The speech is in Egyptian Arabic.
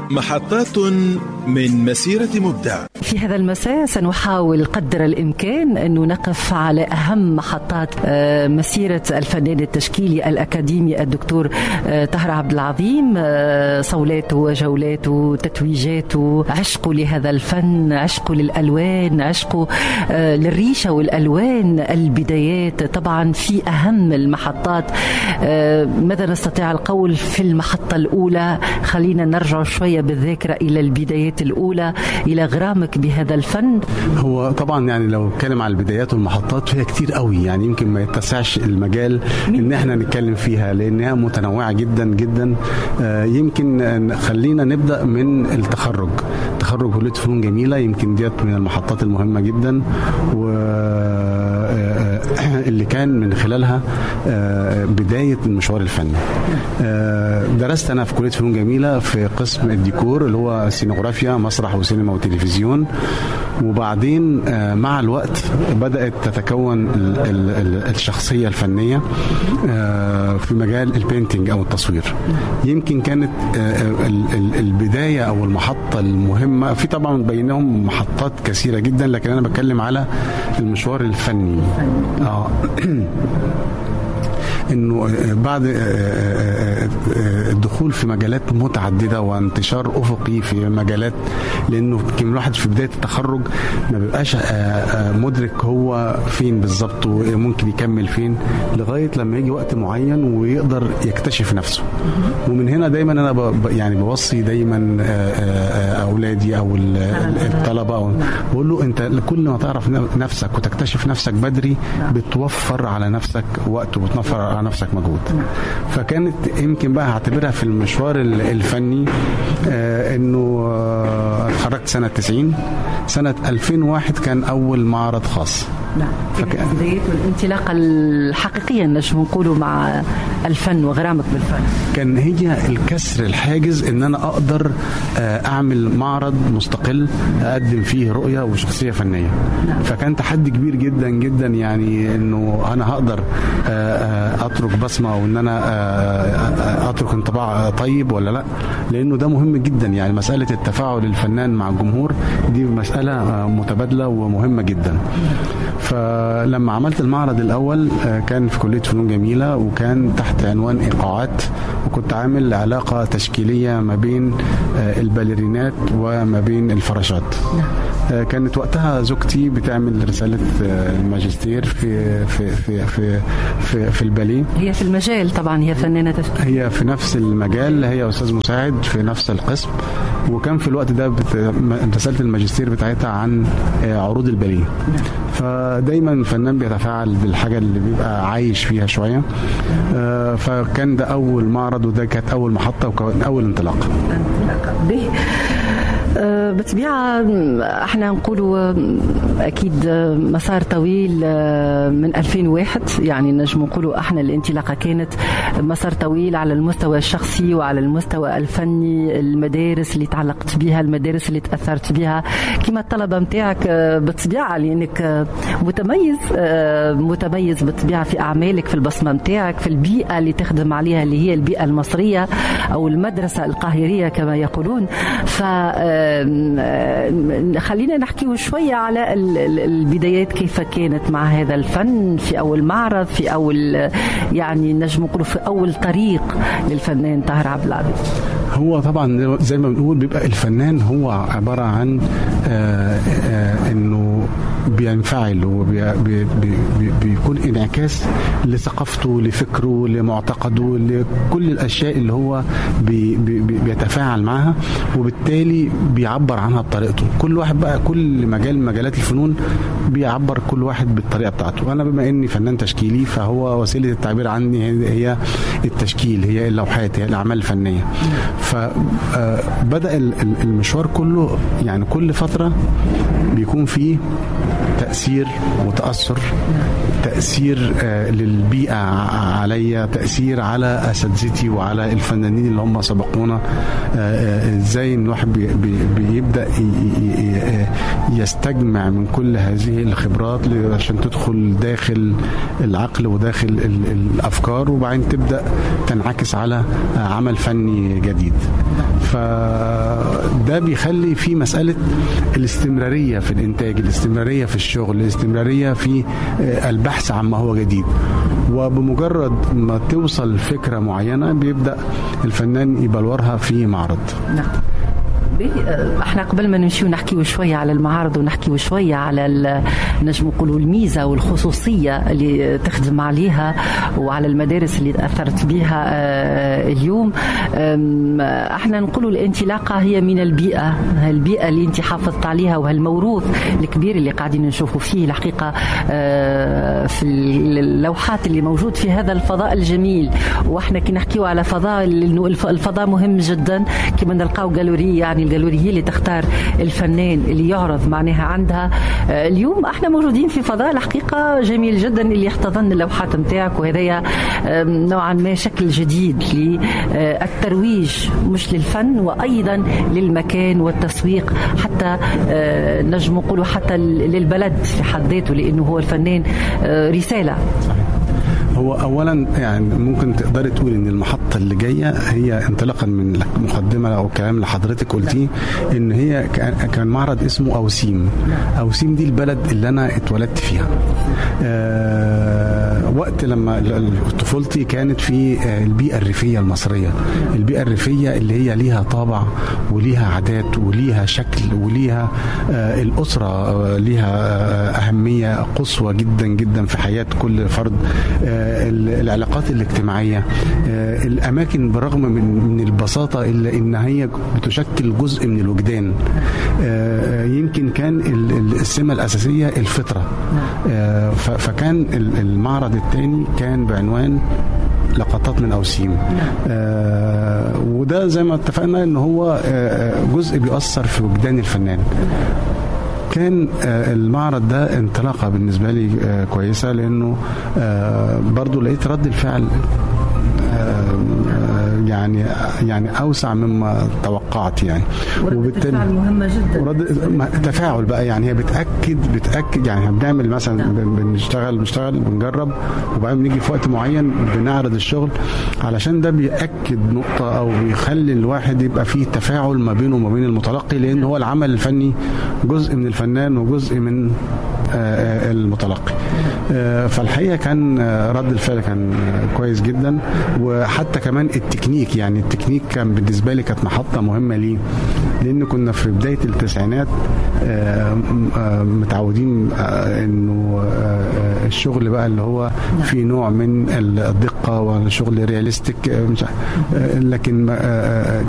محطات من مسيرة مبدع في هذا المساء سنحاول قدر الإمكان أن نقف على أهم محطات آه، مسيرة الفنان التشكيلي الأكاديمي الدكتور آه، طهر عبد العظيم آه، صولاته وجولاته تتويجاته عشقه لهذا الفن عشقه للألوان عشقه للريشة والألوان البدايات طبعا في أهم المحطات ماذا نستطيع القول في المحطة الأولى خلينا نرجع شوية بالذاكرة إلى البدايات الأولى إلى غرامك بهذا الفن هو طبعا يعني لو اتكلم على البدايات والمحطات فيها كتير قوي يعني يمكن ما يتسعش المجال ان احنا نتكلم فيها لانها متنوعه جدا جدا آه، يمكن خلينا نبدا من التخرج تخرج كليه فنون جميله يمكن ديت من المحطات المهمه جدا و اللي كان من خلالها آه، بدايه المشوار الفني آه، درست انا في كليه فنون جميله في قسم الديكور اللي هو سينوغرافيا مسرح وسينما وتلفزيون وبعدين آه، مع الوقت بدات تتكون الشخصيه الفنيه في مجال البينتينج او التصوير يمكن كانت البدايه او المحطه المهمه في طبعا بينهم محطات كثيره جدا لكن انا بتكلم على المشوار الفني اه انه بعد آه، آه، آه، الدخول في مجالات متعدده وانتشار افقي في مجالات لانه يمكن الواحد في بدايه التخرج ما بيبقاش مدرك هو فين بالظبط وممكن يكمل فين لغايه لما يجي وقت معين ويقدر يكتشف نفسه ومن هنا دايما انا يعني بوصي دايما اولادي او الطلبه أو بقول له انت كل ما تعرف نفسك وتكتشف نفسك بدري بتوفر على نفسك وقت وبتوفر على نفسك مجهود فكانت يمكن بقى هعتبرها في المشوار الفني آه انه آه اتخرجت سنه 90 سنه 2001 كان اول معرض خاص نعم فك... بداية الانطلاقة الحقيقية نجم نقولوا مع الفن وغرامك بالفن كان هي الكسر الحاجز ان انا اقدر آه، اعمل معرض مستقل اقدم فيه رؤية وشخصية فنية نعم. فكان تحدي كبير جدا جدا يعني انه انا هقدر آه، آه، اترك بصمة وان انا اترك انطباع طيب ولا لا لانه ده مهم جدا يعني مسألة التفاعل الفنان مع الجمهور دي مسألة متبادلة ومهمة جدا فلما عملت المعرض الاول آه، كان في كليه فنون جميله وكان تحت عنوان ايقاعات وكنت عامل علاقه تشكيليه ما بين آه، الباليرينات وما بين الفراشات نعم. آه، كانت وقتها زوجتي بتعمل رساله الماجستير في في في في في, في الباليه هي في المجال طبعا هي فنانه تشكيل. هي في نفس المجال هي استاذ مساعد في نفس القسم وكان في الوقت ده رساله الماجستير بتاعتها عن عروض الباليه نعم. فدايما الفنان بيتفاعل بالحاجه اللي بيبقى عايش فيها شويه آه، فكان ده اول معرض وده كانت اول محطه وكان اول انطلاقه به آه، بالطبيعة احنا نقولوا اكيد مسار طويل آه، من 2001 يعني نجم نقولوا احنا الانطلاقة كانت مسار طويل على المستوى الشخصي وعلى المستوى الفني المدارس اللي تعلقت بها المدارس اللي تاثرت بها كما الطلبة نتاعك آه، بالطبيعة لانك متميز متميز بالطبيعة في اعمالك في البصمة نتاعك في البيئة اللي تخدم عليها اللي هي البيئة المصرية او المدرسة القاهرية كما يقولون ف خلينا نحكي شوية على البدايات كيف كانت مع هذا الفن في أول معرض في أول يعني نجم نقول في أول طريق للفنان طاهر عبد العزيز هو طبعا زي ما بنقول بيبقى الفنان هو عبارة عن آآ آآ انه بينفعل وبيكون انعكاس لثقافته لفكره لمعتقده لكل الاشياء اللي هو بي بي بيتفاعل معها وبالتالي بيعبر عنها بطريقته كل واحد بقى كل مجال مجالات الفنون بيعبر كل واحد بالطريقه بتاعته وانا بما اني فنان تشكيلي فهو وسيله التعبير عني هي التشكيل هي اللوحات هي الاعمال الفنيه فبدا المشوار كله يعني كل فتره بيكون فيه تاثير وتاثر تاثير آه، للبيئه ع- عليا تاثير على اساتذتي وعلى الفنانين اللي هم سبقونا آه، آه، ازاي ان الواحد بي- بي- بيبدا ي- ي- ي- يستجمع من كل هذه الخبرات ل- عشان تدخل داخل العقل وداخل ال- الافكار وبعدين تبدا تنعكس على آه، عمل فني جديد فده بيخلي في مسألة الاستمرارية في الإنتاج الاستمرارية في الشغل الاستمرارية في آه، البحث عما هو جديد وبمجرد ما توصل فكرة معينة بيبدأ الفنان يبلورها في معرض نعم به- آه، احنا قبل ما نمشي ونحكيو شويه على المعارض ونحكيو شويه على ال- نجم نقولوا الميزه والخصوصيه اللي تخدم عليها وعلى المدارس اللي تاثرت بها آه، اليوم آم، احنا نقولوا الانطلاقه هي من البيئه البيئه اللي انت حافظت عليها وهالموروث الكبير اللي قاعدين نشوفوا فيه الحقيقه آه، في اللوحات اللي موجود في هذا الفضاء الجميل واحنا كي نحكيو على فضاء لأنه الف- الفضاء مهم جدا كما نلقاو جالوري يعني الجالوري هي اللي تختار الفنان اللي يعرض معناها عندها آه، اليوم احنا موجودين في فضاء الحقيقه جميل جدا اللي يحتضن اللوحات نتاعك وهذايا آم، نوعا ما شكل جديد للترويج مش للفن وايضا للمكان والتسويق حتى آه، نجم نقولوا حتى للبلد في حد ذاته لانه هو الفنان آه، رساله هو اولا يعني ممكن تقدري تقولي ان المحطه اللي جايه هي انطلاقا من المقدمه او الكلام اللي حضرتك قلتيه ان هي كان- كان معرض اسمه اوسيم اوسيم دي البلد اللي انا اتولدت فيها آه وقت لما ال- ال- طفولتي كانت في آه، البيئه الريفيه المصريه البيئه الريفيه اللي هي ليها طابع وليها عادات وليها شكل وليها آه الاسره آه ليها آه اهميه قصوى جدا جدا في حياه كل فرد آه ال- العلاقات الاجتماعيه آه الاماكن برغم من من البساطه الا ان هي بتشكل جزء من الوجدان آه يمكن كان ال- ال- السمه الاساسيه الفطره آه ف- فكان ال- المعرض الثاني كان بعنوان لقطات من اوسيم آه وده زي ما اتفقنا ان هو آه جزء بيأثر في وجدان الفنان كان آه، المعرض ده انطلاقه بالنسبه لي آه، كويسه لانه آه، برضو لقيت رد الفعل آه، آه، يعني يعني اوسع مما توقعت يعني مهمه جدا ورد ما- تفاعل بقى يعني هي بتاكد بتاكد يعني احنا بنعمل مثلا بن- بنشتغل بنشتغل بنجرب وبعدين بنيجي في وقت معين بنعرض الشغل علشان ده بياكد نقطه او بيخلي الواحد يبقى فيه تفاعل ما بينه وما بين المتلقي لان هو العمل الفني جزء من الفنان وجزء من آه، آه، المتلقي آه، فالحقيقه كان آه، رد الفعل كان آه، كويس جدا وحتى كمان التكنيك يعني التكنيك كان بالنسبه لي كانت محطه مهمه ليه لان كنا في بدايه التسعينات آه، م- آه، متعودين آه، انه آه، آه، الشغل بقى اللي هو في نوع من الدقه والشغل رياليستيك آه، مش عارف. آه، لكن ما- آه، آه،